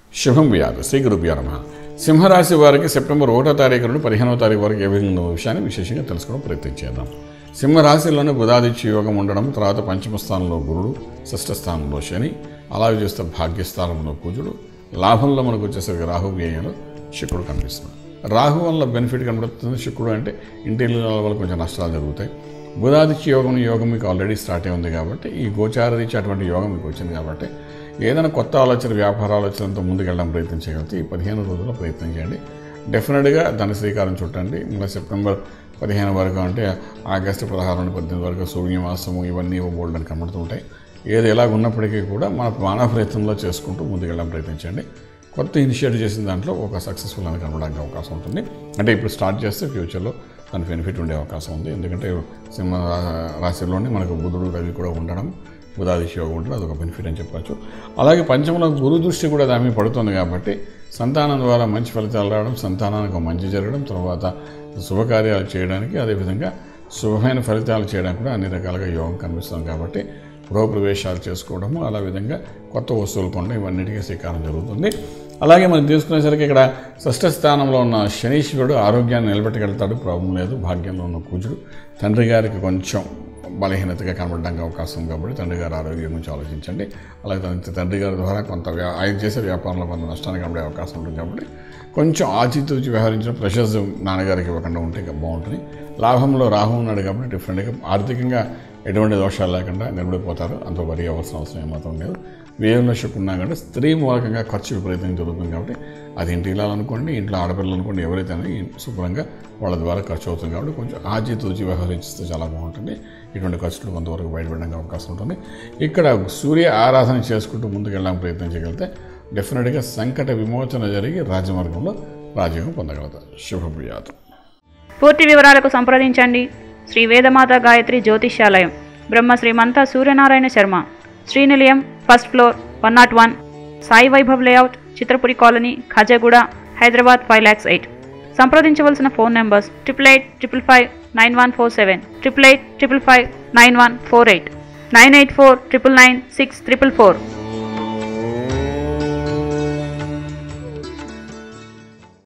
శుభం వ్యాధి శ్రీ గురుభ్యో నమ సింహరాశి వారికి సెప్టెంబర్ ఒకటో తారీఖు నుండి పదిహేనవ తారీఖు వరకు ఏ విధంగా ఉన్న విషయాన్ని విశేషంగా తెలుసుకోవడం ప్రయత్నం చేద్దాం సింహరాశిలోనే బుధాదిత్య యోగం ఉండడం తర్వాత పంచమ స్థానంలో గురుడు షష్ఠ స్థానంలో శని అలాగే చూస్తే భాగ్యస్థానంలో కుజుడు లాభంలో మనకు వచ్చేసరికి రాహు వ్యయంలో శుక్రుడు కనిపిస్తుంది రాహు వల్ల బెనిఫిట్ కనబడుతుంది శుక్రుడు అంటే ఇంటీరియర్ వల్ల కొంచెం నష్టాలు జరుగుతాయి బుధాదిత్య యోగం యోగం మీకు ఆల్రెడీ స్టార్ట్ అయి ఉంది కాబట్టి ఈ గోచార రీత్యా అటువంటి యోగం మీకు వచ్చింది కాబట్టి ఏదైనా కొత్త ఆలోచన వ్యాపార ఆలోచనతో ముందుకెళ్ళడం ప్రయత్నం చేయగలిగితే ఈ పదిహేను రోజుల్లో ప్రయత్నం చేయండి డెఫినెట్గా దాని శ్రీకారం చుట్టండి మళ్ళీ సెప్టెంబర్ పదిహేను వరకు అంటే ఆగస్టు పదహారు నుండి పద్దెనిమిది వరకు సూర్యమాసము ఇవన్నీ బోల్డ్ అని కనబడుతూ ఉంటాయి ఏది ఎలాగ ఉన్నప్పటికీ కూడా మన మానవ ప్రయత్నంలో చేసుకుంటూ ముందుకెళ్ళడం ప్రయత్నించండి కొత్త ఇనిషియేటివ్ చేసిన దాంట్లో ఒక సక్సెస్ఫుల్ అని కనబడడానికి అవకాశం ఉంటుంది అంటే ఇప్పుడు స్టార్ట్ చేస్తే ఫ్యూచర్లో దాని బెనిఫిట్ ఉండే అవకాశం ఉంది ఎందుకంటే సింహ రా- రాశిలోనే మనకు బుధుడు రవి కూడా ఉండడం బుధాదిశ యోగం ఉండడం అదొక బెనిఫిట్ అని చెప్పచ్చు అలాగే పంచమంలో గురు దృష్టి కూడా దాని మీద పడుతుంది కాబట్టి సంతానం ద్వారా మంచి ఫలితాలు రావడం సంతానానికి ఒక మంచి జరగడం తర్వాత శుభకార్యాలు చేయడానికి అదేవిధంగా శుభమైన ఫలితాలు చేయడానికి కూడా అన్ని రకాలుగా యోగం కనిపిస్తుంది కాబట్టి గృహప్రవేశాలు చేసుకోవడము అలా విధంగా కొత్త వస్తువులు కొనడం ఇవన్నిటికీ శ్రీకారం జరుగుతుంది అలాగే మనం తీసుకునేసరికి ఇక్కడ షష్ఠ స్థానంలో ఉన్న శనీశ్వరుడు ఆరోగ్యాన్ని నిలబెట్టగలుగుతాడు ప్రాబ్లం లేదు భాగ్యంలో ఉన్న కుజుడు తండ్రి గారికి కొంచెం బలహీనతగా కనబడడానికి అవకాశం ఉంది కాబట్టి తండ్రి గారి ఆరోగ్యం గురించి ఆలోచించండి అలాగే తన తండ్రి గారి ద్వారా కొంత వ్యా- ఆయన చేసే వ్యాపారంలో కొంత నష్టానికి కనబడే అవకాశం ఉంటుంది కాబట్టి కొంచెం ఆచితూచి వ్యవహరించిన ప్రెషర్స్ నాన్నగారికి ఇవ్వకుండా ఉంటే ఇంకా బాగుంటుంది లాభంలో రాహు ఉన్నాడు కాబట్టి డిఫరెంట్గా ఆర్థికంగా ఎటువంటి దోషాలు లేకుండా నిలబడిపోతారు అంత వరి అవ్వాల్సిన అవసరం ఏమాత్రం లేదు వ్యయంలో శక్తి ఉన్నా కంటే స్త్రీ మూలకంగా ఖర్చు విపరీతంగా జరుగుతుంది కాబట్టి అది ఇంటి ఇల్లాలు అనుకోండి ఇంట్లో ఆడపిల్లలు అనుకోండి ఎవరైతే శుభ్రంగా వాళ్ళ ద్వారా ఖర్చు అవుతుంది కాబట్టి కొంచెం ఆచితూచి వ్యవహరిస్తే చాలా బాగుంటుంది ఇటువంటి ఖర్చులు కొంతవరకు బయటపడడానికి అవకాశం ఉంటుంది ఇక్కడ సూర్య ఆరాధన చేసుకుంటూ ముందుకు వెళ్ళడానికి ప్రయత్నం చేయగలిగితే డెఫినెట్గా సంకట విమోచన జరిగి రాజమార్గంలో రాజ్యోగం పొందగలుగుతారు శుభప్రియాతం పూర్తి వివరాలకు సంప్రదించండి Shri Vedamata Gayatri Jyotishyalayam Brahma Srimantha Suryanarayana Sharma Srinilayam first floor one nought one Sai Vaibhav layout Chitrapuri colony Khajaguda Hyderabad five lakhs eight సంప్రదించవలసిన phone numbers triple eight triple five nine one four seven triple eight triple five nine one four eight nine eight four triple nine six triple four